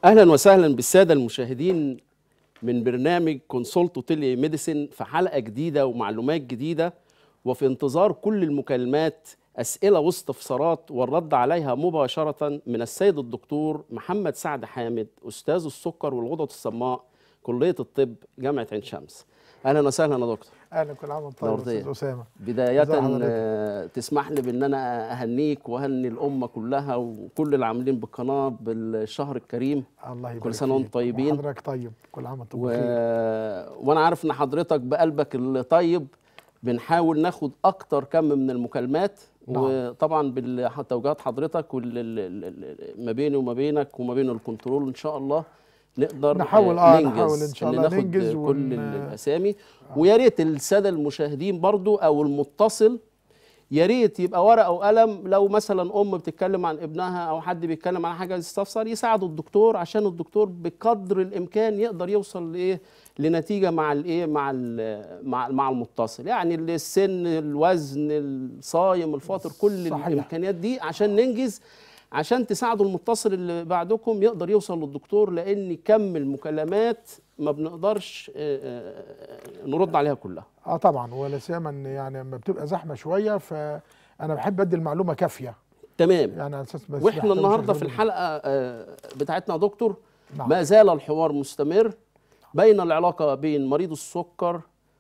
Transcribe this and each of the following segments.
اهلا وسهلا بالساده المشاهدين من برنامج كونسولتو تيلي ميديسين في حلقه جديده ومعلومات جديده وفي انتظار كل المكالمات اسئله واستفسارات والرد عليها مباشره من السيد الدكتور محمد سعد حامد استاذ السكر والغدد الصماء كليه الطب جامعه عين شمس اهلا وسهلا يا دكتور اهلا كل عام وانت طيب نورتين. استاذ اسامه بداية ازي حضرتك؟ آه، تسمح لي بان انا اهنيك واهني الامه كلها وكل العاملين بالقناه بالشهر الكريم الله يبارك كل سنة وانتم فيك. طيبين. وحضرتك طيب كل عام وانت و... بخير وانا عارف ان حضرتك بقلبك الطيب بنحاول ناخد اكتر كم من المكالمات نعم. وطبعا بالتوجيهات حضرتك وال... ال- ال- ال- ما بيني وما بينك وما بين الكنترول ان شاء الله نقدر نحاول- آه، آه، ننجز نحاول إن شاء إن الله ناخد ننجز كل ون- الاسامي ويا ريت الساده المشاهدين برضو او المتصل يا ريت يبقى ورقه وقلم لو مثلا ام بتتكلم عن ابنها او حد بيتكلم عن حاجه يستفسر يساعد الدكتور عشان الدكتور بقدر الامكان يقدر يوصل لايه لنتيجه مع الايه مع ال- مع مع المتصل يعني السن الوزن الصايم الفاطر كل صحيح. الامكانيات دي عشان ننجز عشان تساعدوا المتصل اللي بعدكم يقدر يوصل للدكتور لان كم المكالمات ما بنقدرش آه، آه، نرد عليها كلها اه طبعا ولا سيما ان يعني لما بتبقى زحمه شويه فانا بحب ادي المعلومه كافيه تمام يعني على اساس بس واحنا بحتاج النهارده مش في هاخد- الحلقه آه، بتاعتنا يا دكتور نعم. ما زال الحوار مستمر بين العلاقه بين مريض السكر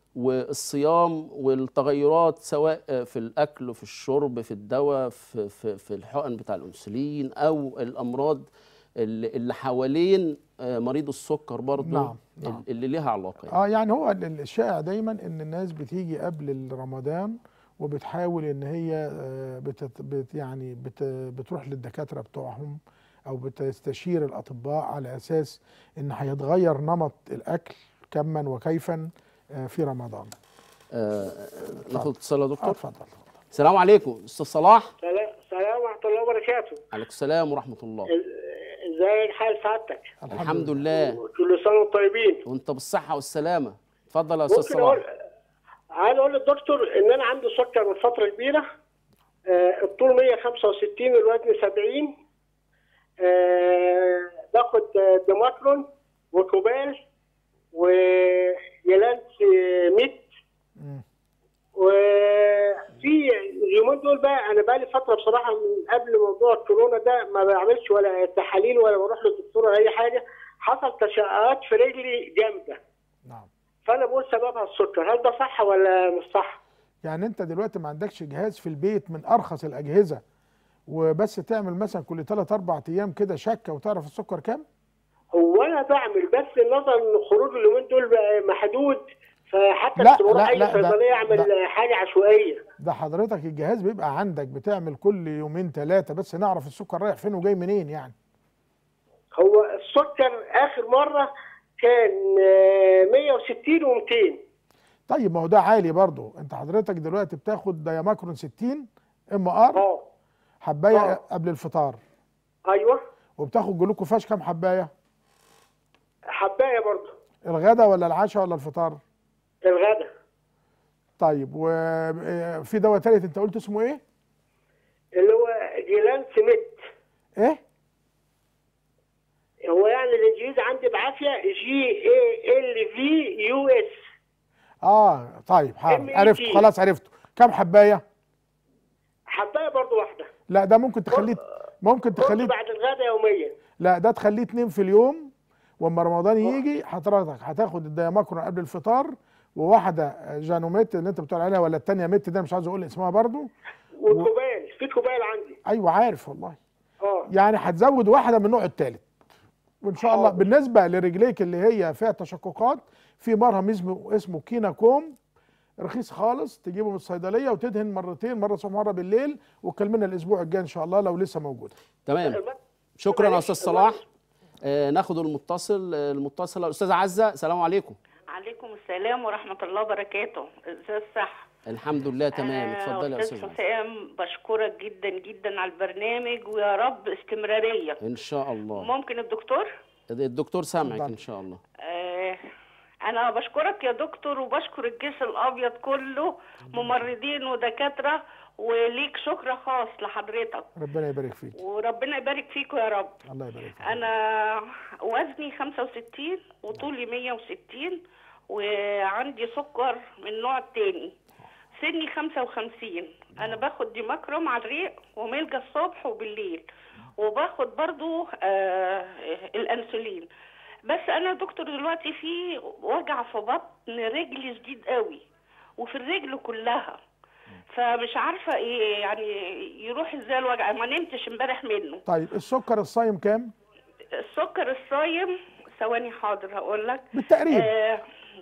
والصيام والتغيرات سواء آه، في الاكل وفي الشرب في الدواء في في, في الحقن بتاع الانسولين او الامراض اللي, اللي حوالين آه، مريض السكر برضه نعم، نعم. اللي ليها علاقه يعني. اه يعني هو ال- الشائع دايما ان الناس بتيجي قبل رمضان وبتحاول ان هي آه، بتت بت يعني بت بتروح للدكاتره بتوعهم او بتستشير الاطباء على اساس ان هيتغير نمط الاكل كما وكيفا آه، في رمضان آه، ناخد اتصال يا آه، دكتور اتفضل السلام عليكم استاذ صلاح سلام سلام ورحمة الله وبركاته عليكم السلام ورحمه الله إز- ازاي حال سعادتك؟ الحمد لله كل سنة وانتم طيبين وانت بالصحه والسلامه اتفضل يا استاذ ممكن اقول صلاح عايز اقول للدكتور ان انا عندي سكر من فترة كبيرة آه، الطول 165 والوزن 70 آه، باخد آه، ديماترون وكوبال ويلانس آه، ميت مم. وفي اليومين دول بقى انا بقى لي فتره بصراحه من قبل موضوع الكورونا ده ما بعملش ولا تحاليل ولا بروح للدكتور ولا اي حاجه حصل تشققات في رجلي جامده نعم فانا بقول سببها السكر هل ده صح ولا مش صح؟ يعني انت دلوقتي ما عندكش جهاز في البيت من ارخص الاجهزه وبس تعمل مثلا كل 3 4 ايام كده شكه وتعرف السكر كام هو انا بعمل بس نظرا ان الخروج اليومين دول بقى محدود فحتى لا، كنت بروح لا، اي لا، ده- صيدليه اعمل ده- حاجه عشوائيه ده حضرتك الجهاز بيبقى عندك بتعمل كل يومين ثلاثه بس نعرف السكر رايح فين وجاي منين يعني هو السكر اخر مره كان آه، 160 و200 طيب ما هو ده عالي برضه انت حضرتك دلوقتي بتاخد دايماكرون 60 ام ار اه حبايه آه. قبل الفطار ايوه وبتاخد جلوكوفاش كام حبايه حبايه برضه الغدا ولا العشاء ولا الفطار الغدا طيب وفي دواء تالت انت قلت اسمه ايه اللي هو جيلان سميت ايه هو يعني الانجليزي عندي بعافيه جي اي ال في يو اس اه طيب حاضر MAT. عرفت خلاص عرفته كام حبايه حبايه برضه واحده لا ده ممكن تخليه ممكن برضه تخليه بعد الغدا يوميا لا ده تخليه اتنين في اليوم واما رمضان يجي حضرتك هتاخد الدايماكرون قبل الفطار وواحده جانوميت اللي انت بتقول عليها ولا التانية ميت ده مش عايز اقول اسمها برضو وكوبال في كوبال عندي ايوه عارف والله اه يعني هتزود واحده من النوع الثالث وان شاء الله حاضر. بالنسبه لرجليك اللي هي فيها تشققات في مرهم اسمه اسمه كينا كوم رخيص خالص تجيبه من الصيدليه وتدهن مرتين مره الصبح مره بالليل وكلمنا الاسبوع الجاي ان شاء الله لو لسه موجوده تمام الم- شكرا يا معلش، استاذ صلاح آه ناخد المتصل آه، المتصله الاستاذه عزه السلام عليكم عليكم السلام ورحمة الله وبركاته ازاي الصح الحمد لله تمام آه، اتفضلي يا أستاذ استاذ عزة. حسام بشكرك جدا جدا على البرنامج ويا رب استمرارية ان شاء الله ممكن الدكتور الدكتور سامعك اتفضل. ان شاء الله آه انا بشكرك يا دكتور وبشكر الجيش الابيض كله ممرضين ودكاتره وليك شكر خاص لحضرتك ربنا يبارك فيك وربنا يبارك فيكم يا رب الله يبارك فيك انا وزني 65 وطولي 160 وعندي سكر من النوع التاني سني 55 انا باخد ديماكروم على الريق وملجا الصبح وبالليل وباخد برضو آه الانسولين بس انا يا دكتور دلوقتي في وجع في بطن رجلي شديد قوي وفي الرجل كلها فمش عارفه ايه يعني يروح ازاي الوجع ما نمتش امبارح منه طيب السكر الصايم كام السكر الصايم ثواني حاضر هقول لك بالتقريب آه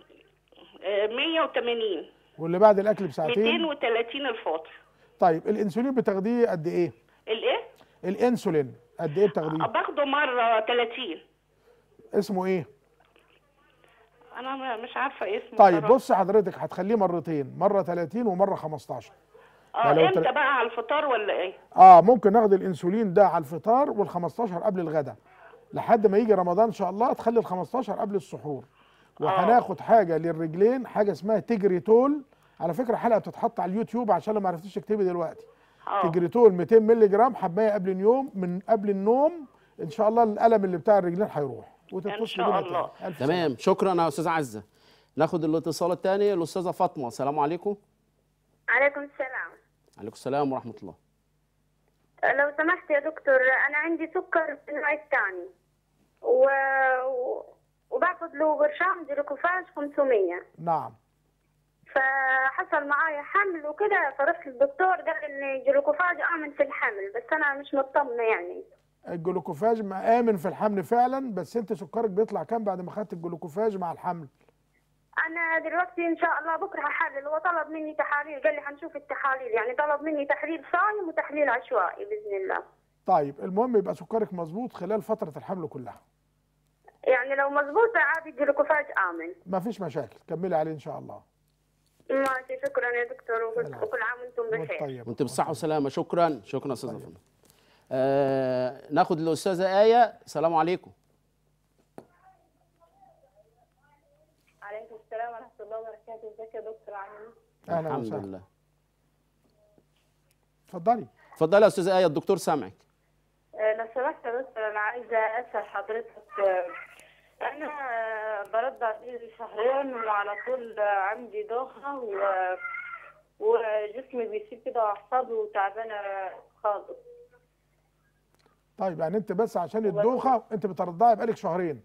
آه 180 واللي بعد الاكل بساعتين 230 الفطر طيب الانسولين بتاخديه قد ايه الايه الانسولين قد ايه بتاخديه باخده مره 30 اسمه ايه انا ما- مش عارفه اسمه طيب بصراحة. بص حضرتك هتخليه مرتين مره 30 ومره 15 اه يعني لو امتى تل- بقى على الفطار ولا ايه اه ممكن ناخد الانسولين ده على الفطار وال15 قبل الغداء لحد ما يجي رمضان ان شاء الله تخلي ال15 قبل السحور وهناخد حاجه للرجلين حاجه اسمها تجريتول على فكره حلقه بتتحط على اليوتيوب عشان لو ما عرفتيش تكتبي دلوقتي اه تجريتول 200 مللي جرام حبايه قبل اليوم من قبل النوم ان شاء الله الالم اللي بتاع الرجلين هيروح وتتصل شاء بينا الله. تاني. ألف سلامة. تمام شكرا يا استاذه عزه ناخد الاتصال الثاني الاستاذه فاطمه السلام عليكم عليكم السلام عليكم السلام ورحمه الله لو سمحت يا دكتور أنا عندي سكر من النوع الثاني و... و... وباخذ له برشام جلوكوفاج 500 نعم فحصل معايا حمل وكده فرحت للدكتور قال إن جلوكوفاج آمن في الحمل بس أنا مش مطمنة يعني الجلوكوفاج مآمن في الحمل فعلا بس انت سكرك بيطلع كام بعد ما خدت الجلوكوفاج مع الحمل أنا دلوقتي إن شاء الله بكرة هحلل هو طلب مني تحاليل قال لي هنشوف التحاليل يعني طلب مني تحليل صايم وتحليل عشوائي بإذن الله طيب المهم يبقى سكرك مظبوط خلال فتره الحمل كلها يعني لو مظبوط عادي الجلوكوفاج آمن ما فيش مشاكل كملي عليه ان شاء الله ماشي شكرا يا دكتور وكل العفو. وكل عام وانتم بخير طيب وانت بالصحه والسلامه شكرا شكرا استاذه فاطمه آه ناخد الاستاذه ايه السلام عليكم عليكم السلام ورحمة الله وبركاته ازيك يا دكتور عامل اهلا الحمد وسهلا لله اتفضلي اتفضلي يا استاذه ايه الدكتور سامعك آه، لو سمحت يا دكتور انا عايزة اسأل حضرتك آه، انا آه، برضع بقالي شهرين وعلى طول آه، عندي دوخة و وجسمي بيسيب كده واعصابي وتعبانة خالص طيب يعني انت بس عشان الدوخه انت بترضعي بقالك شهرين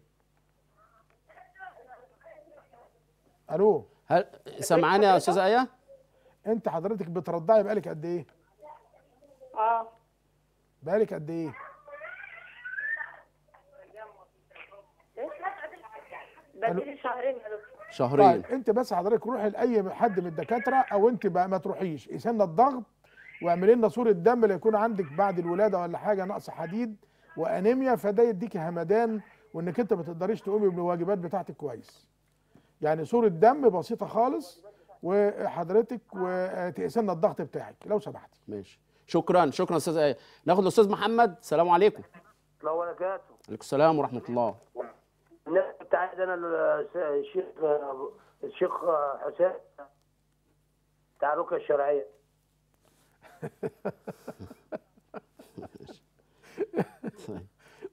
الو هل سامعاني يا استاذه ايه انت حضرتك بترضعي بقالك قد ايه اه بقالك قد ايه بقالي شهرين يا دكتور شهرين طيب انت بس حضرتك روحي لاي حد من الدكاتره او انت بقى ما تروحيش قيسي لنا الضغط واعملي لنا صوره دم اللي يكون عندك بعد الولاده ولا حاجه نقص حديد وانيميا فده يديكي همدان وانك انت ما تقدريش تقومي بالواجبات بتاعتك كويس يعني صوره دم بسيطه خالص وحضرتك وتقيسي لنا الضغط بتاعك لو سمحتي ماشي شكرا شكرا استاذه ايه ناخد الاستاذ محمد السلام عليكم الله وبركاته عليكم السلام ورحمه الله الناس بتاعت انا الشيخ الشيخ حسين بتاع الرقيه الشرعيه طيب.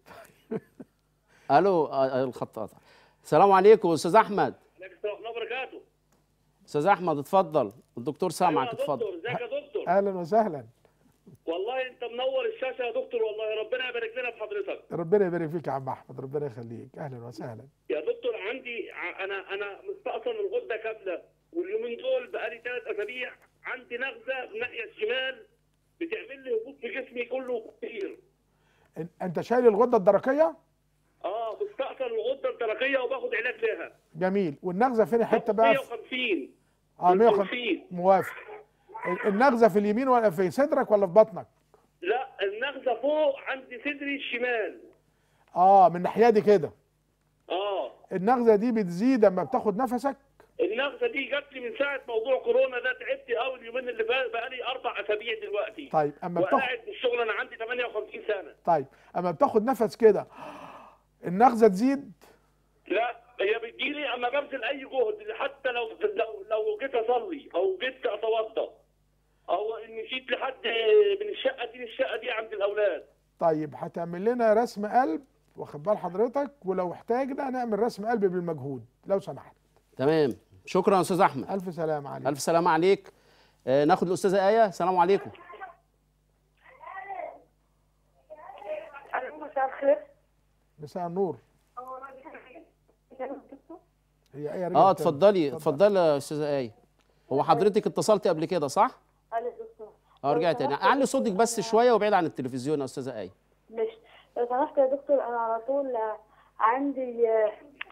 الو آه، آه، الخط قطع السلام عليكم استاذ احمد عليكم السلام ورحمه الله وبركاته استاذ احمد اتفضل الدكتور سامعك يا اتفضل دكتور ازيك يا دكتور اهلا وسهلا والله انت منور الشاشه يا دكتور والله ربنا يبارك لنا في حضرتك ربنا يبارك فيك يا عم احمد ربنا يخليك اهلا وسهلا يا دكتور عندي ع- انا انا مستأصل الغده كامله واليومين دول بقالي ثلاث اسابيع عندي نغزه في الناحيه الشمال بتعمل لي هبوط في جسمي كله كتير ان- انت شايل الغده الدرقيه اه مستأصل الغده الدرقيه وباخد علاج لها جميل والنغزه فين حته بقى في- 150 اه 150 150. موافق ال- النغزه في اليمين ولا في صدرك ولا في بطنك لا النغزه فوق عند صدري الشمال اه من الناحيه دي كده اه النغزه دي بتزيد اما بتاخد نفسك النغزه دي جات لي من ساعه موضوع كورونا ده تعبت قوي اليومين اللي فات بقى لي اربع اسابيع دلوقتي طيب اما بتاخد وقاعد في الشغل انا عندي 58 سنه طيب اما بتاخد نفس كده النغزه تزيد لا هي بتجيلي اما ببذل اي جهد حتى لو لو لو جيت اصلي او جيت اتوضا او ان مشيت لحد من الشقه دي للشقه دي عند الاولاد طيب هتعمل لنا رسم قلب واخد بال حضرتك ولو احتاجنا نعمل رسم قلب بالمجهود لو سمحت تمام شكرا يا استاذ احمد الف سلام عليك الف سلامه عليك آه ناخد الاستاذه ايه السلام عليكم الو مساء الخير مساء النور هي ايه رجعت اه تاني. اتفضلي اتفضلي يا استاذه ايه هو حضرتك اتصلتي قبل كده صح الو دكتور اه رجعت تاني علي صوتك بس شويه وابعد عن التلفزيون يا استاذه ايه ماشي لو سمحت يا دكتور انا على طول آه، عندي آه،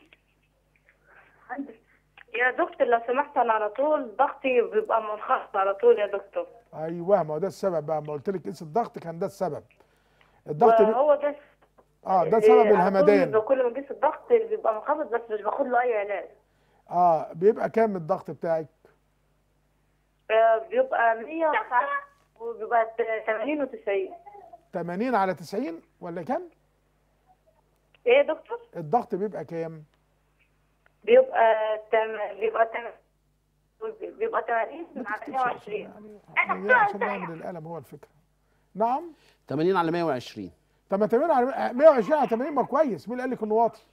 عندي يا دكتور لو سمحت انا على طول ضغطي بيبقى منخفض على طول يا دكتور ايوه ما هو ده السبب بقى ما قلت لك قيس الضغط كان ده السبب الضغط بي... هو ده اه ده آه، سبب على طول الهمدان بيبقى كل ما اقيس الضغط بيبقى منخفض بس مش باخد له اي علاج اه بيبقى كام الضغط بتاعك آه، بيبقى 100 وساعات وبيبقى 80 و90 80 على 90 ولا كام ايه يا دكتور الضغط بيبقى كام بيبقى تم... بيبقى تم... بيبقى 80 على 120 يعني هي عشان نعمل القلم هو الفكره نعم 80 على 120 طب ما 80 على 120 على 80 ما كويس مين اللي قال لك انه واطي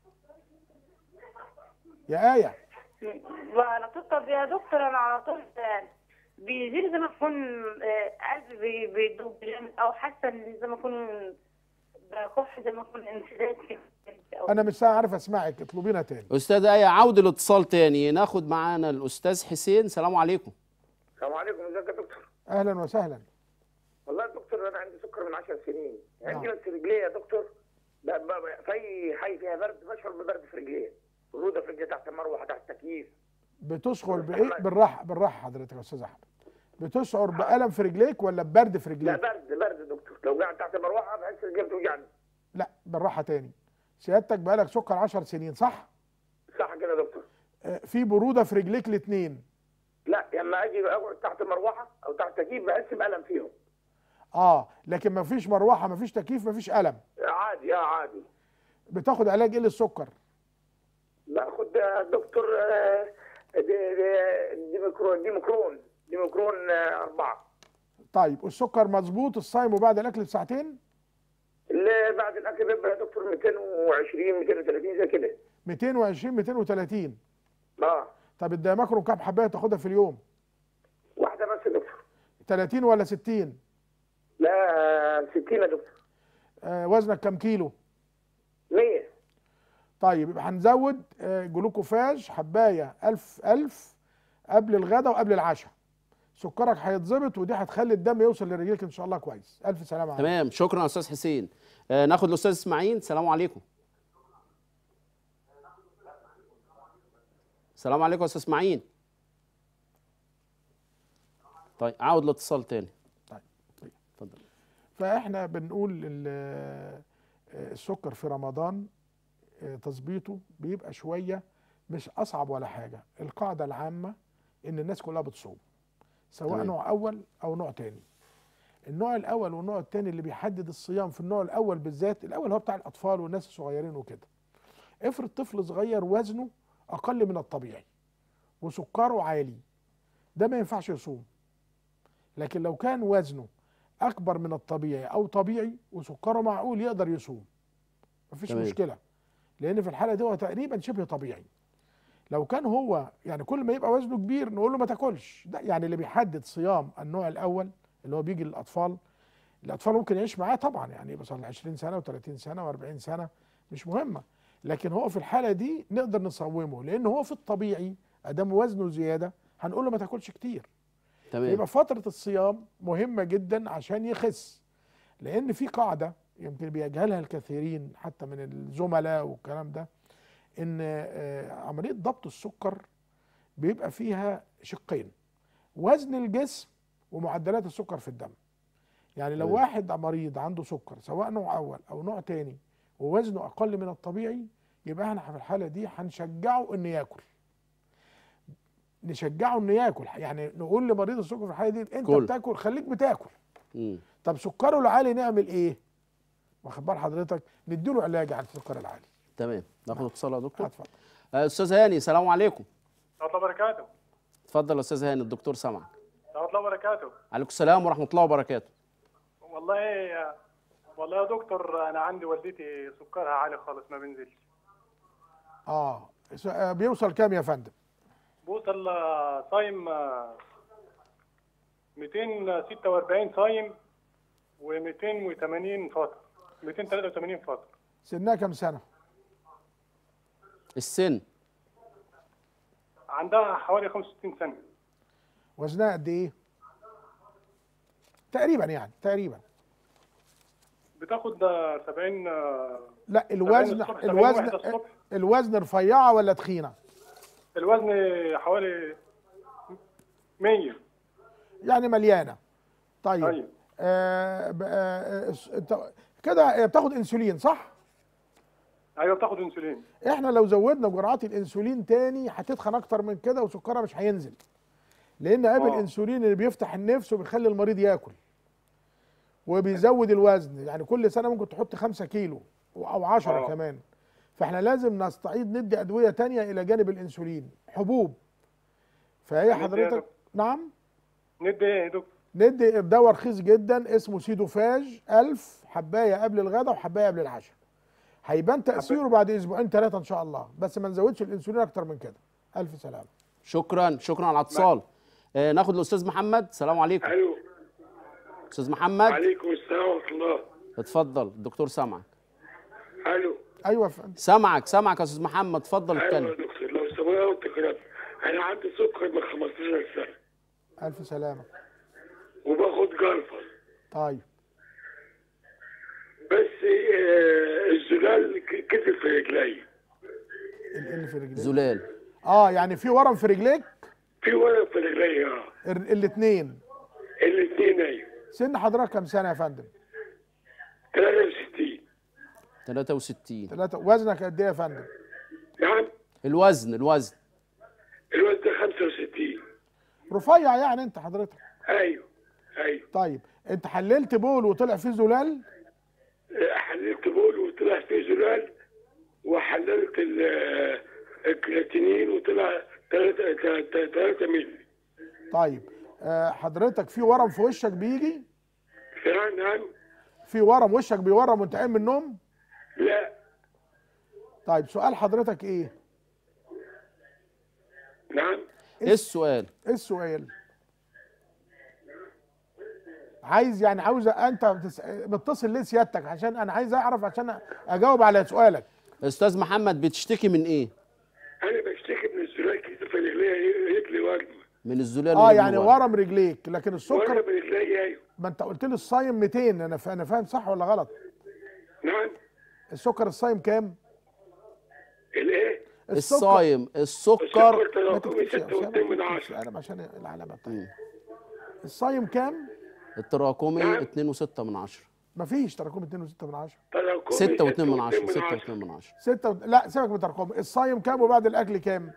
يا ايه وعلى طول طب يا دكتور انا على طول آه، بيجيلي زي ما اكون آه، قلبي بي- بيدوب جامد او حاسه ان زي ما اكون بكح زي ما اكون انسداد كده أو- انا مش عارف اسمعك اطلبينا تاني استاذه ايه عود الاتصال تاني ناخد معانا الاستاذ حسين سلام عليكم السلام عليكم ازيك يا دكتور اهلا وسهلا والله يا دكتور انا عندي سكر من 10 سنين عندي نعم. بس رجلي يا دكتور ب- ب- في اي حي فيها برد بشعر ببرد في رجلي بروده في رجلي تحت المروحه تحت التكييف بتشعر بايه بالراحه بالراحه حضرتك يا استاذ احمد بتشعر بالم في رجليك ولا ببرد في لا رجليك برد برد يا دكتور لو قاعد تحت المروحه بحس رجلي بتوجعني لا بالراحه تاني سيادتك بقالك سكر 10 سنين صح صح كده يا دكتور آه، في بروده في رجليك الاثنين لا لما اجي اقعد تحت المروحه او تحت التكييف بحس بالم فيهم اه لكن ما فيش مروحه ما فيش تكييف ما فيش الم عادي اه عادي بتاخد علاج ايه للسكر باخد يا دكتور آه، دي- دي- ديمكرون ديمكرون ديمكرون آه، اربعه طيب السكر مظبوط الصايم وبعد الاكل بساعتين اللي بعد الاكل بيبقى يا دكتور 220 230 زي كده 220 230 اه طب الدايماكرون كام حبايه تاخدها في اليوم واحده بس يا دكتور 30 ولا 60 لا 60 يا دكتور آه وزنك كام كيلو 100 طيب يبقى هنزود آه جلوكوفاج حبايه 1000 1000 قبل الغداء وقبل العشاء سكرك هيتظبط ودي هتخلي الدم يوصل لرجليك ان شاء الله كويس الف سلامه عليك تمام شكرا يا استاذ حسين آه ناخد الاستاذ اسماعيل السلام عليكم السلام عليكم يا استاذ اسماعيل طيب عاود الاتصال تاني طيب. اتفضل فاحنا بنقول ال- آه، السكر في رمضان آه، تظبيطه بيبقى شويه مش اصعب ولا حاجه القاعده العامه ان الناس كلها بتصوم سواء تمام. نوع اول او نوع تاني النوع الاول والنوع التاني اللي بيحدد الصيام في النوع الاول بالذات الاول هو بتاع الاطفال والناس الصغيرين وكده افرض طفل صغير وزنه اقل من الطبيعي وسكره عالي ده ما ينفعش يصوم لكن لو كان وزنه اكبر من الطبيعي او طبيعي وسكره معقول يقدر يصوم مفيش تمام. مشكله لان في الحاله دي هو تقريبا شبه طبيعي لو كان هو يعني كل ما يبقى وزنه كبير نقول له ما تاكلش ده يعني اللي بيحدد صيام النوع الاول اللي هو بيجي للاطفال الاطفال ممكن يعيش معاه طبعا يعني يوصل 20 سنه و30 سنه و40 سنه مش مهمه لكن هو في الحاله دي نقدر نصومه لان هو في الطبيعي ادام وزنه زياده هنقول له ما تاكلش كتير تمام يبقى فترة الصيام مهمة جدا عشان يخس لأن في قاعدة يمكن بيجهلها الكثيرين حتى من الزملاء والكلام ده إن آه، عملية ضبط السكر بيبقى فيها شقين وزن الجسم ومعدلات السكر في الدم يعني لو تمام. واحد مريض عنده سكر سواء نوع أول أو نوع تاني ووزنه أقل من الطبيعي يبقى احنا في الحالة دي هنشجعه إنه ياكل نشجعه انه ياكل يعني نقول لمريض السكر في الحاله دي انت كل. بتاكل خليك بتاكل مم. طب سكره العالي نعمل ايه واخد بال حضرتك نديله علاج على السكر العالي تمام ناخد اتصال يا دكتور اتفضل آه، استاذ هاني السلام عليكم ورحمة الله وبركاته اتفضل يا استاذ هاني الدكتور سامعك ورحمة الله وبركاته عليكم السلام ورحمه الله وبركاته والله والله يا دكتور أنا عندي والدتي سكرها عالي خالص ما بينزلش اه س- آه، بيوصل كام يا فندم بوصل آه، صايم آه، 246 صايم و280 فاطر 283 فاطر سنها كام سنه السن عندها حوالي 65 سنة وزنها قد ايه تقريبا يعني تقريبا بتاخد آه، 70 آه، لا الوزن الصبح، سبعين الوزن واحدة الصبح. الوزن رفيعه ولا تخينه الوزن حوالي 100 يعني مليانه طيب أيوة. آه ب- آه آه، س- انت كده بتاخد انسولين صح أيوة بتاخد أنسولين احنا لو زودنا جرعات الانسولين تاني هتتخن اكتر من كده وسكرها مش هينزل لان قبل آه. الانسولين اللي بيفتح النفس وبيخلي المريض ياكل وبيزود الوزن يعني كل سنه ممكن تحط 5 كيلو او 10 آه. كمان فاحنا لازم نستعيد ندي ادويه تانية الى جانب الانسولين حبوب فهي ندي يا حضرتك دكتور. نعم ندي إيه يا دكتور؟ ندي دواء رخيص جدا اسمه سيدوفاج 1000 حبايه قبل الغداء وحبايه قبل العشاء هيبان تاثيره بعد اسبوعين ثلاثه ان شاء الله بس ما نزودش الانسولين اكتر من كده الف سلامه شكرا شكرا على الاتصال آه، ناخد الاستاذ محمد السلام عليكم الو استاذ محمد عليكم السلام ورحمه الله اتفضل الدكتور سامعك الو ايوه يا فندم سامعك سامعك يا استاذ محمد اتفضل ايوه يا اتكلم دكتور لو سمحت كده انا عندي سكر من 15 سنه الف سلامه وباخد جلفر طيب بس آه، الزلال ك- كتر في رجلي ال في رجليك زلال اه يعني في ورم في رجليك في ورم في رجلي اه الاثنين الاثنين ايوه سن حضرتك كام سنه يا فندم 63 63 ثلاثة وزنك قد ايه يا فندم نعم الوزن الوزن الوزن 65 رفيع يعني انت حضرتك ايوه ايوه طيب انت حللت بول وطلع فيه زلال آه، حللت بول وطلع فيه زلال وحللت ال- آه، الكرياتينين وطلع 3 3 مللي طيب آه حضرتك في ورم في وشك بيجي نعم نعم في ورم وشك بيورم وانت قايم من النوم لا طيب سؤال حضرتك ايه نعم ايه السؤال ايه السؤال عايز يعني عاوز انت بتس... متصل ليه سيادتك عشان انا عايز اعرف عشان اجاوب على سؤالك استاذ محمد بتشتكي من ايه انا بشتكي من الزلال كتير في رجلي رجلي وجع من الزلال اه اللي يعني جوه. ورم رجليك لكن ورم السكر رجلي ايوه ما انت قلت لي الصايم 200 انا ف... انا فاهم صح ولا غلط نعم السكر الصايم كام الايه الصايم السكر السكر ما تراكمي تكتبش يا 6 أسامة، من ما 10 تكتبش انا عشان العلامه بتاعتي الصايم كام التراكمي نعم. 2 و6 من 10 مفيش تراكم 2 و6 من 10 تراكمي 6 و2 من 10 من 6 10. و2 من 10 6 و... لا سيبك من التراكم الصايم كام وبعد الاكل كام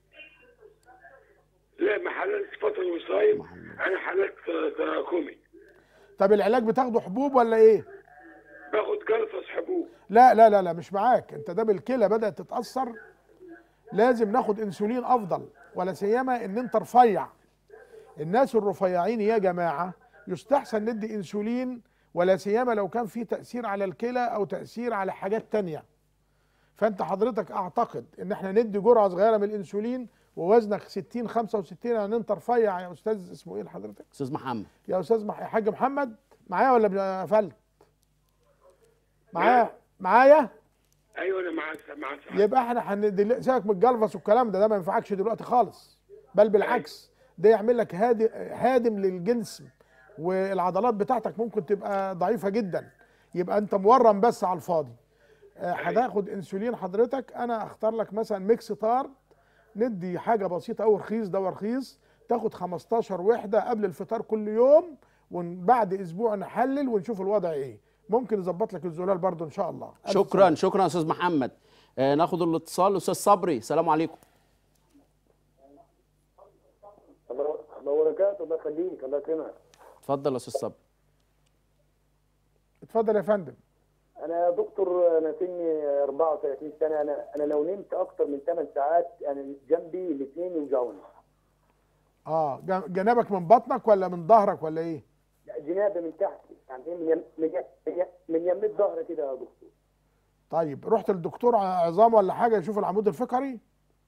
لا ما حللت فتره وصايم انا حللت تراكمي طب العلاج بتاخده حبوب ولا ايه باخد جلفص حبوب لا لا لا لا مش معاك انت ده بالكلى بدات تتاثر لازم ناخد انسولين افضل ولا سيما ان انت رفيع الناس الرفيعين يا جماعه يستحسن ندي انسولين ولا سيما لو كان في تاثير على الكلى او تاثير على حاجات تانية فانت حضرتك اعتقد ان احنا ندي جرعه صغيره من الانسولين ووزنك 60 65 يعني انت رفيع يا استاذ اسمه ايه حضرتك استاذ محمد يا استاذ مح... يا حاج محمد معايا ولا قفلت معايا معايا ايوه انا معاك معاك يبقى احنا هندل... سيبك من الجلفس والكلام ده ده ما ينفعكش دلوقتي خالص بل بالعكس ده يعمل لك هادي هادم للجنس والعضلات بتاعتك ممكن تبقى ضعيفه جدا يبقى انت مورم بس على الفاضي آه، هتاخد انسولين حضرتك انا اختار لك مثلا ميكس تار ندي حاجه بسيطه قوي رخيص دواء رخيص تاخد 15 وحده قبل الفطار كل يوم وبعد اسبوع نحلل ونشوف الوضع ايه ممكن نظبط لك الزلال برضو ان شاء الله ألف شكرا شكرا يا استاذ محمد آه ناخد الاتصال استاذ صبري السلام عليكم الله وبركاته الله يخليك الله يكرمك اتفضل يا استاذ صبري اتفضل يا فندم انا يا دكتور انا سني 34 سنه انا انا لو نمت اكتر من 8 ساعات انا جنبي الاثنين يوجعوني اه جن- جنابك من بطنك ولا من ظهرك ولا ايه لا، جنابي من تحت يعني إيه من يم من يم من يم- من يمين الظهر كده يا دكتور طيب رحت للدكتور عظام ولا حاجه يشوف العمود الفقري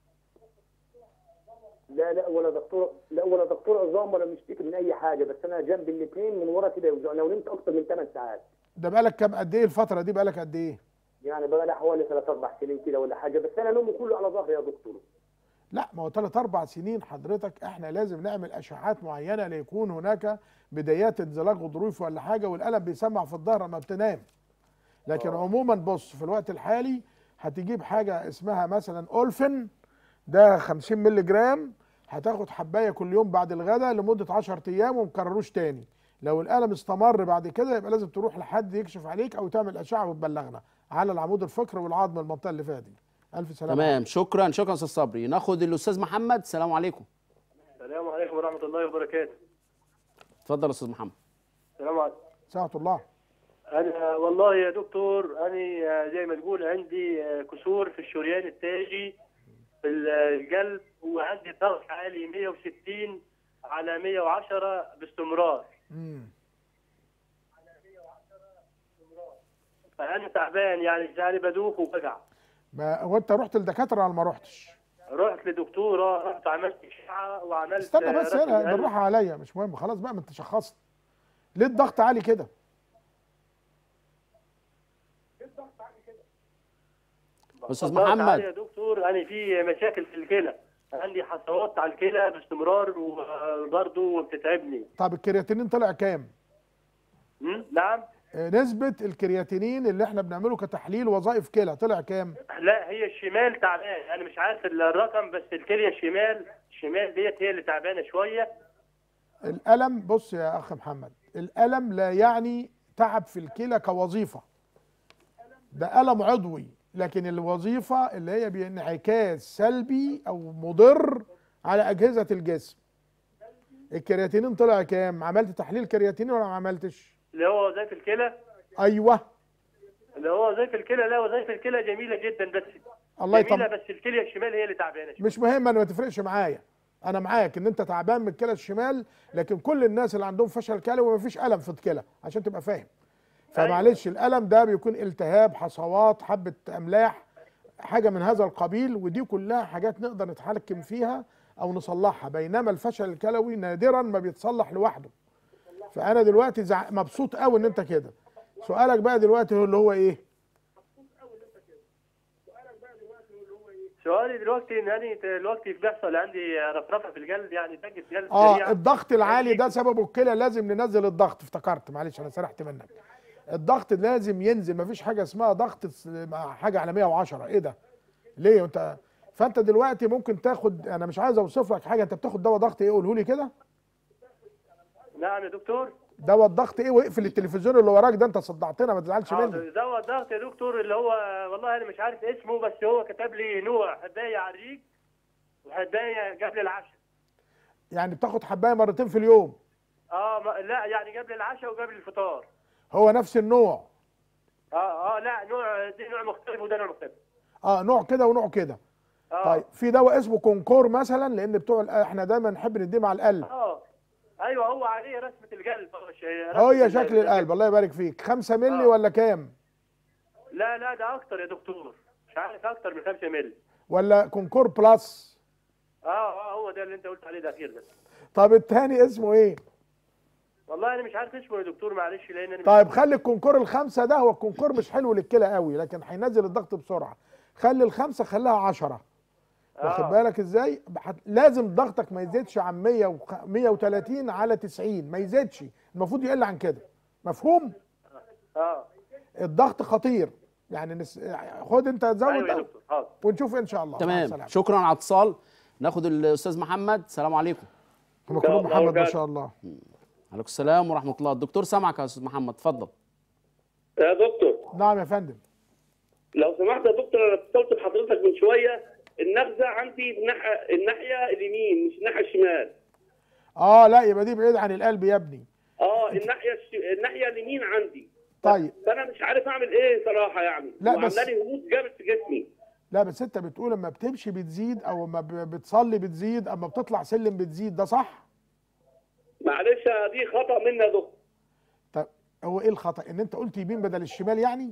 لا لا ولا دكتور لا ولا دكتور عظام ولا مشتكي من اي حاجه بس انا جنبي الاثنين من ورا كده يوجعوني لو نمت اكتر من 8 ساعات ده بقالك كام قد ايه الفتره دي بقالك قد ايه يعني بقى لها حوالي 3 4 سنين كده ولا حاجه بس انا نومي كله على ظهري يا دكتور لا ما هو ثلاث اربع سنين حضرتك احنا لازم نعمل اشعاعات معينه ليكون هناك بدايات انزلاق غضروفي ولا حاجه والالم بيسمع في الظهر لما بتنام لكن عموما بص في الوقت الحالي هتجيب حاجه اسمها مثلا اولفن ده 50 مللي جرام هتاخد حبايه كل يوم بعد الغداء لمده 10 ايام وما تكرروش تاني لو الالم استمر بعد كده يبقى لازم تروح لحد يكشف عليك او تعمل اشعه وتبلغنا على العمود الفقري والعظم المنطقه اللي فيها دي الف سلامه تمام شكرا شكرا استاذ صبري ناخد الاستاذ محمد السلام عليكم السلام عليكم ورحمة الله وبركاته اتفضل يا استاذ محمد السلام عليكم ساعه الله أنا والله يا دكتور أنا زي ما تقول عندي كسور في الشريان التاجي في القلب وعندي ضغط عالي 160 على 110 باستمرار امم فأنا تعبان يعني يعني بدوخ وبقع ما هو انت رحت لدكاتره ولا ما رحتش رحت لدكتورة رحت عملت إشعة وعملت استنى بس رسم هنا قلب. بالراحه عليا مش مهم خلاص بقى ما انت شخصت ليه الضغط عالي كده استاذ الضغط عالي محمد يا دكتور انا في مشاكل في الكلى عندي حصوات على الكلى باستمرار وبرضه بتتعبني طب الكرياتينين طلع كام م? نعم آه، نسبه الكرياتينين اللي احنا بنعمله كتحليل وظائف كلى طلع كام لا هي الشمال تعبان انا مش عارف الرقم بس الكليه الشمال الشمال ديت هي اللي تعبانه شويه الالم بص يا اخ محمد الالم لا يعني تعب في الكلى كوظيفه ده الم عضوي لكن الوظيفه اللي هي بانعكاس سلبي او مضر على اجهزه الجسم الكرياتينين طلع كام عملت تحليل كرياتينين ولا ما عملتش اللي هو وظائف الكلى ايوه اللي هو وظائف الكلى لا وظائف الكلى جميله جدا بس الله جميله يطمن بس الكليه الشمال هي اللي تعبانه شويه مش مهم انا ما تفرقش معايا انا معاك ان انت تعبان من الكلى الشمال لكن كل الناس اللي عندهم فشل كلوي مفيش الم في الكلى عشان تبقى فاهم فمعلش الالم ده بيكون التهاب حصوات حبه املاح حاجه من هذا القبيل ودي كلها حاجات نقدر نتحكم فيها او نصلحها بينما الفشل الكلوي نادرا ما بيتصلح لوحده فانا دلوقتي زع... مبسوط قوي ان انت كده سؤالك بقى دلوقتي هو اللي هو ايه سؤالي دلوقتي ان انا دلوقتي بيحصل عندي رفرفه في القلب يعني دقه قلب اه سريعه الضغط العالي ده سببه الكلى لازم ننزل الضغط افتكرت معلش انا سرحت منك الضغط لازم ينزل مفيش حاجه اسمها ضغط س- مع حاجه على 110 ايه ده ليه انت فانت دلوقتي ممكن تاخد انا مش عايز اوصف لك حاجه انت بتاخد دواء ضغط ايه قوله لي كده نعم يا دكتور دواء الضغط ايه واقفل التلفزيون اللي وراك ده انت صدعتنا ما تزعلش مني حاضر. دواء الضغط يا دكتور اللي هو والله انا مش عارف اسمه بس هو كتب لي نوع هدايه على الريق وهدايه قبل العشاء يعني بتاخد حبايه مرتين في اليوم اه ما لا يعني قبل العشاء وقبل الفطار هو نفس النوع اه اه لا نوع دي نوع مختلف وده نوع مختلف اه نوع كده ونوع كده اه طيب في دواء اسمه كونكور مثلا لان بتوع الق- احنا دايما نحب نديه مع القلب اه ايوه هو عليه رسمه القلب هو شيء- رسمة هي ال- شكل القلب الله يبارك فيك 5 مللي آه. ولا كام لا لا ده اكتر يا دكتور مش عارف اكتر من 5 مللي ولا كونكور بلس اه اه هو ده اللي انت قلت عليه ده اخير ده طب التاني اسمه ايه والله انا مش عارف اسمه يا دكتور معلش لان انا مش- طيب خلي الكونكور الخمسة ده هو الكونكور مش حلو للكلى قوي لكن هينزل الضغط بسرعة خلي الخمسة خليها 10 واخد آه. بالك ازاي بح- لازم ضغطك ما يزيدش عن 100 وخ- 130 على 90 ما يزيدش المفروض يقل عن كده مفهوم اه الضغط خطير يعني نس... خد انت زود ايوه يا أو- دكتور حاضر ونشوف ان شاء الله مع تمام السلامة. شكرا على الاتصال ناخد الاستاذ محمد السلام عليكم هم كلهم محمد ما شاء الله عليكم السلام ورحمه الله الدكتور سامعك يا استاذ محمد اتفضل يا دكتور نعم يا فندم لو سمحت يا دكتور انا اتصلت بحضرتك من شويه النغزه عندي الناحيه الناحيه اليمين مش الناحيه الشمال اه لا يبقى دي بعيد عن القلب يا ابني اه الناحيه الش... الناحيه اليمين عندي طيب فانا مش عارف اعمل ايه صراحه يعني لا، بس- وعمالي هبوط جامد في جسمي لا بس انت بتقول اما بتمشي بتزيد او اما ب- بتصلي بتزيد اما بتطلع سلم بتزيد ده صح معلش دي خطا مني يا دكتور طب هو ايه الخطا ان انت قلت يمين بدل الشمال يعني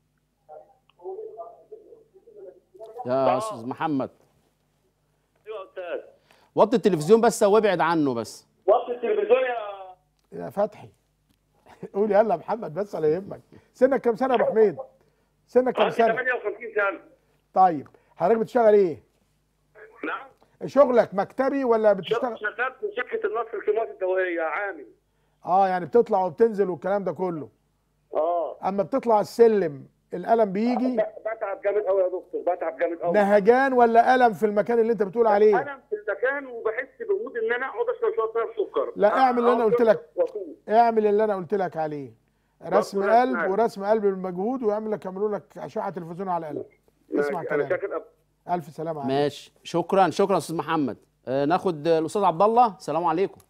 يا استاذ محمد ايوه يا استاذ وطي التلفزيون بس وابعد عنه بس وقت التلفزيون يا يا فتحي قول يلا يا محمد بس ولا يهمك سنك كام سنه يا ابو حميد سنك كام عندي سنه 58 سنه طيب حضرتك بتشتغل ايه نعم شغلك مكتبي ولا بتشتغل شغال في شركه النصر الكيماويات الدوائيه عامل اه يعني بتطلع وبتنزل والكلام ده كله اه اما بتطلع السلم الالم بيجي بتعب جامد قوي يا دكتور بتعب جامد قوي نهجان ولا الم في المكان اللي انت بتقول عليه انا في المكان وبحس بمود ان انا اقعد اشرب شويه ميه سكر لا اعمل اللي انا قلت لك وأفوق. اعمل اللي انا قلت لك عليه رسم ربنا قلب يسمعك. ورسم قلب بالمجهود ويعمل لك يعملوا لك اشعه تلفزيون على القلب اسمع ماشي، انا كلام شاكر أب- الف سلامه عليك ماشي شكرا شكرا يا استاذ محمد آه ناخد آه، الاستاذ عبد الله السلام عليكم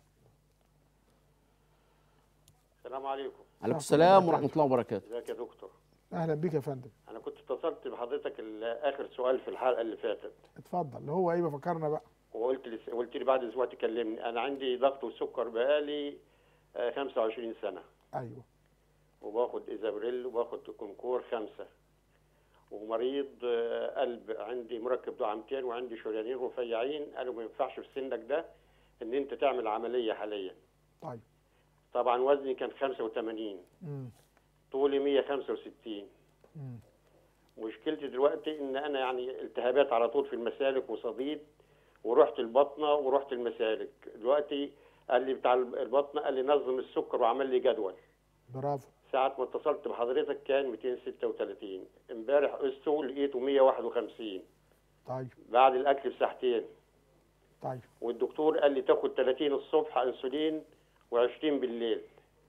السلام عليكم عليكم السلام ورحمه الله وبركاته ازيك يا دكتور اهلا بيك يا فندم انا كنت اتصلت بحضرتك ال- اخر سؤال في الحلقه اللي فاتت اتفضل اللي هو ايه بفكرنا بقى وقلت لي قلت لي بعد اسبوع تكلمني انا عندي ضغط وسكر بقالي آه، 25 سنه ايوه وباخد ازابريل وباخد كونكور خمسة ومريض آه، قلب عندي مركب دعامتين وعندي شريانين رفيعين قالوا ما ينفعش في سنك ده ان انت تعمل عمليه حاليا طيب طبعا وزني كان 85 مم. طولي 165 مم. مشكلتي دلوقتي ان انا يعني التهابات على طول في المسالك وصديد ورحت البطنه ورحت المسالك دلوقتي قال لي بتاع البطنه قال لي نظم السكر وعمل لي جدول برافو ساعة ما اتصلت بحضرتك كان 236 امبارح قسته لقيته 151 طيب بعد الاكل بساعتين طيب والدكتور قال لي تاخد 30 الصبح انسولين و20 بالليل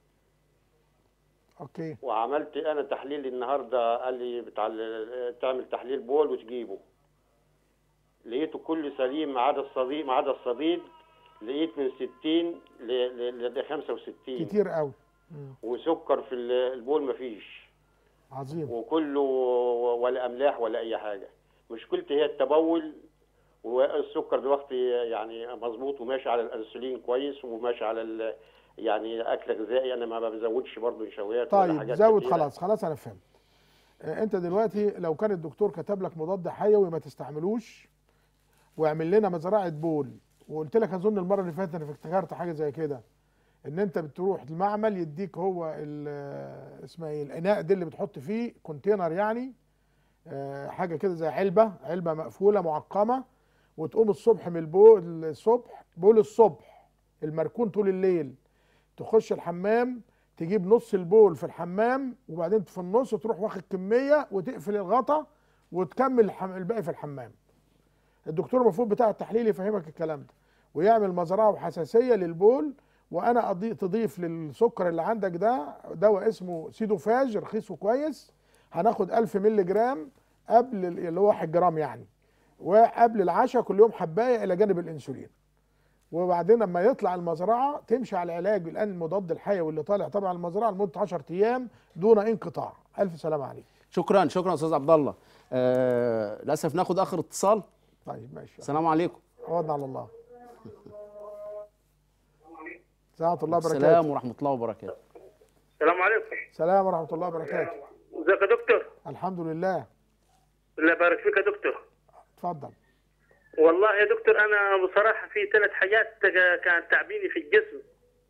اوكي وعملت انا تحليل النهارده قال لي بتاع ال- تعمل تحليل بول وتجيبه لقيته كله سليم ما عدا الصديد ما عدا الصديد لقيت من 60 ل ل- ل 65 كتير قوي مم. وسكر في ال- البول مفيش عظيم وكله ولا املاح ولا اي حاجه مشكلتي هي التبول والسكر دلوقتي يعني مظبوط وماشي على الانسولين كويس وماشي على ال- يعني اكل غذائي انا ما بزودش برضه نشويات ولا طيب حاجات زود كتيرة. خلاص خلاص انا فهمت آه، انت دلوقتي لو كان الدكتور كتب لك مضاد حيوي ما تستعملوش واعمل لنا مزرعه بول وقلت لك اظن المره اللي فاتت انا افتكرت حاجه زي كده ان انت بتروح المعمل يديك هو ال- اسمها ايه الاناء دي اللي بتحط فيه كونتينر يعني آه، حاجه كده زي علبه علبه مقفوله معقمه وتقوم الصبح من البول الصبح بول الصبح المركون طول الليل تخش الحمام تجيب نص البول في الحمام وبعدين في النص تروح واخد كميه وتقفل الغطا وتكمل الحم... الباقي في الحمام الدكتور المفروض بتاع التحليل يفهمك الكلام ده ويعمل مزرعه وحساسيه للبول وانا أضي... تضيف للسكر اللي عندك ده دواء اسمه سيدوفاج رخيص وكويس هناخد 1000 مللي جرام قبل ال- اللي هو 1 جرام يعني وقبل العشاء كل يوم حبايه الى جانب الانسولين وبعدين لما يطلع المزرعه تمشي على العلاج الان المضاد الحيوي اللي طالع طبعا المزرعه لمده 10 ايام دون انقطاع الف سلامه عليك شكرا شكرا استاذ عبد الله آه للاسف ناخد اخر اتصال طيب ماشي السلام عليكم عوضنا على الله سلامة الله وبركاته السلام ورحمه الله وبركاته السلام عليكم سلام ورحمة الله وبركاته ازيك يا دكتور الحمد لله الله يبارك فيك يا دكتور اتفضل والله يا دكتور انا بصراحه في ثلاث حاجات كانت تعبيني في الجسم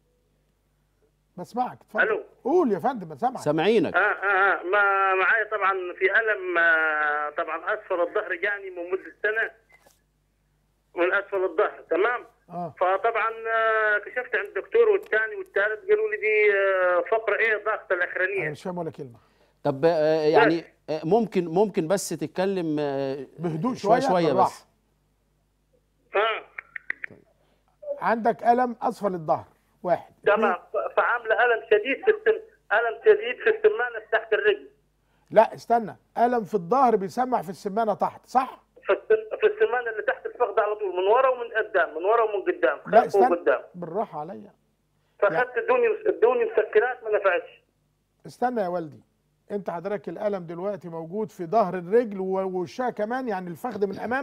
بسمعك اتفضل الو قول يا فندم بسمعك سامعينك اه اه, آه ما معايا طبعا في الم آه طبعا اسفل الظهر جاني من مده سنه من اسفل الظهر تمام اه فطبعا آه كشفت عند الدكتور والثاني والثالث قالوا لي دي آه فقره ايه ضغط انا الاخرانيه مش فاهم ولا كلمة طب آه يعني آه ممكن ممكن بس تتكلم آه بهدوء شويه شوية، شويه بالراحة. بس اه عندك ألم أسفل الظهر واحد تمام ف- فعامله الم شديد في السم الم شديد في السمانه تحت الرجل لا استنى ألم في الظهر بيسمع في السمانة تحت صح؟ في السم... في السمانه اللي تحت الفخذ على طول من ورا ومن قدام من ورا ومن قدام لا خلف استنى وقدام بالراحة عليا فاخذت ادوني ادوني مسكنات ما نفعتش استنى يا والدي انت حضرتك الالم دلوقتي موجود في ظهر الرجل ووشها كمان يعني الفخذ من الامام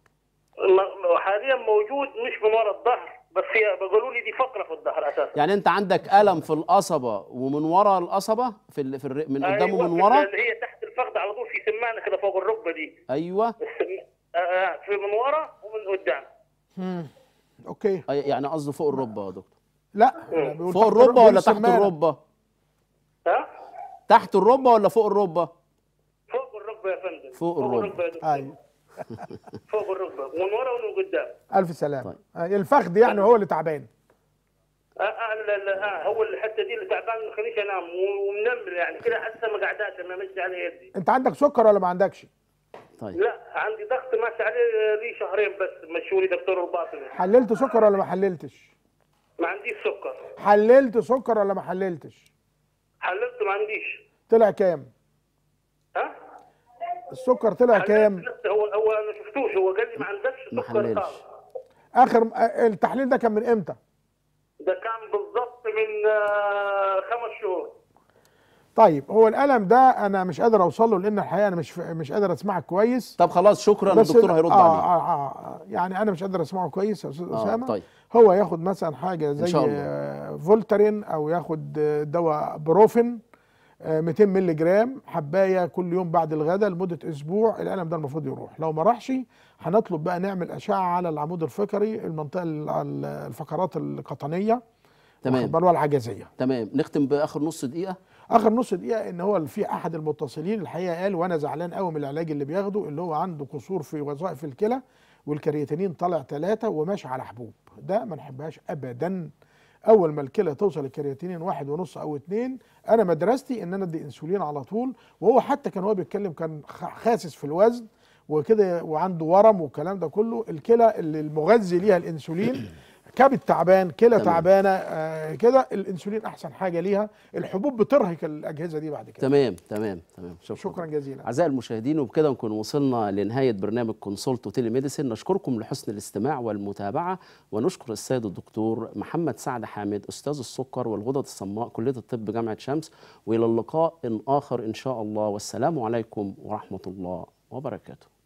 م- حاليا موجود مش من ورا الظهر بس هي بيقولوا لي دي فقره في الظهر اساسا يعني انت عندك الم في القصبه ومن ورا القصبه في ال... في الر... من قدام أيوة، ومن في ورا اللي هي تحت الفخذ على طول في سمانه كده فوق الركبه دي ايوه السم... آه، آه، في من ورا ومن قدام مم. اوكي أي- يعني قصده فوق الركبه يا دكتور لا أنا بقول فوق تحت الركبه الركبة ولا تحت السمانة. الركبه ها تحت الركبه ولا فوق الركبه فوق الركبه يا فندم فوق الركبة. يا دكتور. ايوه فوق الركبه ومن ورا ومن قدام الف سلامه آه، الفخذ يعني هو اللي تعبان آه آه لا لا آه هو الحته دي اللي تعبان ما خلينيش انام و- ومنمر يعني كده حاسه مقعدات لما مشي على يدي انت عندك سكر ولا ما عندكش طيب لا عندي ضغط ماشي عليه لي شهرين بس مشوني دكتور الباطني حللت سكر ولا ما حللتش ما عنديش سكر حللت سكر ولا ما حللتش حللت ما عنديش طلع كام ها السكر طلع كام لسه هو هو انا شفتوش هو قال لي ما عندكش ما سكر حللش. خالص اخر آه، التحليل ده كان من امتى ده كان بالضبط من آه، خمس شهور طيب هو الالم ده انا مش قادر اوصل له لان الحقيقه انا مش مش قادر اسمعك كويس طب خلاص شكرا بس الدكتور ال- هيرد آه عليك آه آه آه يعني انا مش قادر اسمعه كويس يا استاذ آه، اسامه طيب. هو ياخد مثلا حاجه إن زي شاء الله. آه، فولتارين او ياخد آه، دواء بروفين آه، 200 مللي جرام حبايه كل يوم بعد الغداء لمده اسبوع الالم ده المفروض يروح لو ما راحش هنطلب بقى نعمل اشعه على العمود الفقري المنطقه ال- ال- الفقرات القطنيه تمام. واخد بالك والعجزيه تمام نختم باخر نص دقيقه اخر نص دقيقه ان هو في احد المتصلين الحقيقه قال وانا زعلان قوي من العلاج اللي بياخده اللي هو عنده قصور في وظائف الكلى والكرياتينين طالع ثلاثة وماشي على حبوب ده ما نحبهاش ابدا اول ما الكلى توصل الكرياتينين واحد ونص او اتنين انا مدرستي ان انا ادي انسولين على طول وهو حتى كان هو بيتكلم كان خ- خاسس في الوزن وكده وعنده ورم والكلام ده كله الكلى اللي المغذي ليها الانسولين كبد تعبان كلى تمام. تعبانه آه كده الانسولين احسن حاجه ليها الحبوب بترهق الاجهزه دي بعد كده تمام تمام تمام شكرا شكرا جزيلا أعزائي المشاهدين وبكده نكون وصلنا لنهاية برنامج كونسولت وتيلي ميديسين نشكركم لحسن الاستماع والمتابعة ونشكر السيد الدكتور محمد سعد حامد أستاذ السكر والغدد الصماء كلية الطب جامعة شمس وإلى اللقاء آخر إن شاء الله والسلام عليكم ورحمة الله وبركاته